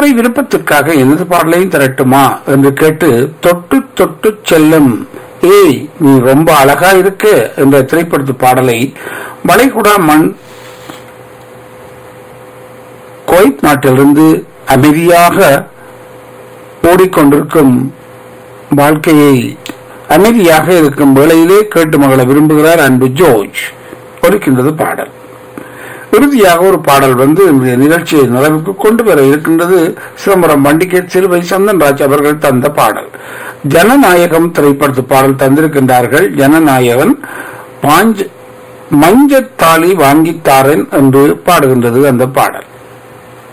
விடுமுறை விருப்பத்திற்காக எனது பாடலையும் தரட்டுமா என்று கேட்டு தொட்டு தொட்டு செல்லும் ஏய் நீ ரொம்ப அழகா இருக்கு என்ற திரைப்படத்து பாடலை வளைகுடா மண் குவைத் நாட்டிலிருந்து அமைதியாக ஓடிக்கொண்டிருக்கும் வாழ்க்கையை அமைதியாக இருக்கும் வேளையிலே கேட்டு மகள விரும்புகிறார் அன்பு ஜோர்ஜ் ஒலிக்கின்றது பாடல் இறுதியாக ஒரு பாடல் வந்து இன்றைய நிகழ்ச்சியை நிறைவுக்கு கொண்டு வர இருக்கின்றது சிதம்பரம் பண்டிகை சிறுவை சந்தன்ராஜ் அவர்கள் தந்த பாடல் ஜனநாயகம் திரைப்படத்து பாடல் தந்திருக்கின்றார்கள் ஜனநாயகன் பாஞ்ச மஞ்சத்தாளி வாங்கித்தாரன் என்று பாடுகின்றது அந்த பாடல்